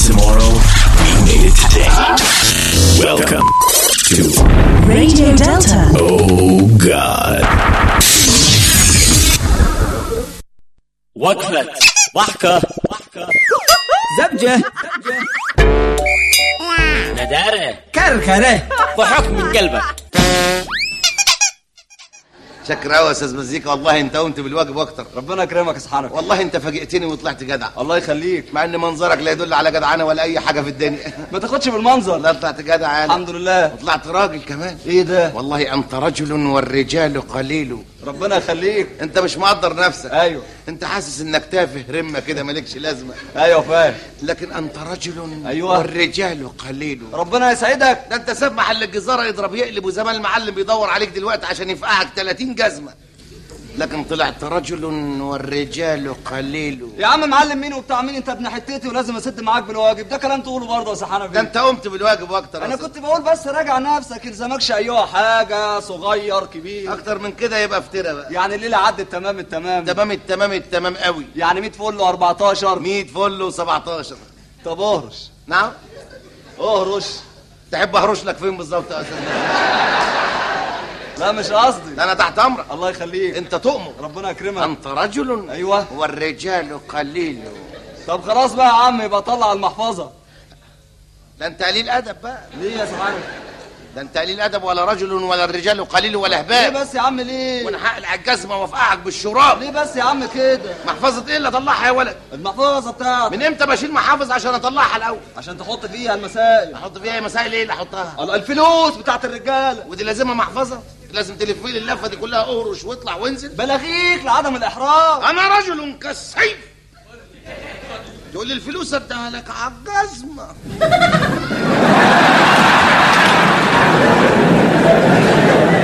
tomorrow, we made it today. Welcome to Radio Delta. Oh God. وقفة ضحكة زبجة ندارة كركرة ضحك من قلبك شكرا قوي يا استاذ مزيكا والله انت قمت بالواجب اكتر ربنا يكرمك يا سبحانك والله انت فاجئتني وطلعت جدع الله يخليك مع ان منظرك لا يدل على جدعنه ولا اي حاجه في الدنيا ما تاخدش بالمنظر لا طلعت جدع يعني الحمد لله وطلعت راجل كمان ايه ده والله انت رجل والرجال قليل ربنا يخليك انت مش مقدر نفسك ايوه انت حاسس انك تافه رمه كده مالكش لازمه ايوه فاهم لكن انت رجل أيوة. والرجال قليل ربنا يسعدك ده انت ساب محل الجزاره يضرب يقلب وزمان المعلم بيدور عليك دلوقتي عشان يفقعك 30 جزمه لكن طلعت رجل والرجال قليل يا عم معلم مين وبتاع مين انت ابن حتتي ولازم اسد معاك بالواجب ده كلام تقوله برضه يا سحانه ده انت قمت بالواجب واكتر انا أصلاً. كنت بقول بس راجع نفسك الزمكش ايوه حاجه صغير كبير اكتر من كده يبقى افترى بقى يعني الليله عدت تمام التمام تمام التمام التمام قوي يعني 100 فل و14 100 فل و17 طب اهرش نعم اهرش تحب اهرش لك فين بالظبط يا استاذ لا مش قصدي ده انا تحت امرك الله يخليك انت تؤمر ربنا يكرمك انت رجل أيوة. والرجال قليل طب خلاص بقى يا عم يبقى طلع المحفظه ده انت قليل ادب بقى ليه يا سبحانك ده انت قليل ادب ولا رجل ولا الرجال قليل ولا ليه هباب بس يا عم ليه وانا هقلع الجزمه وافقعك بالشراب ليه بس يا عم كده محفظه ايه اللي اطلعها يا ولد المحفظه بتاعتك من امتى بشيل محافظ عشان اطلعها الاول عشان تحط فيها المسائل احط فيها ايه مسائل ايه اللي احطها ال- الفلوس بتاعت الرجاله ودي لازمها محفظه لازم تلف لي اللفه دي كلها اهرش واطلع وانزل بلاغيك لعدم الاحراج انا رجل كالسيف تقول لي الفلوس اديها لك على الجزمه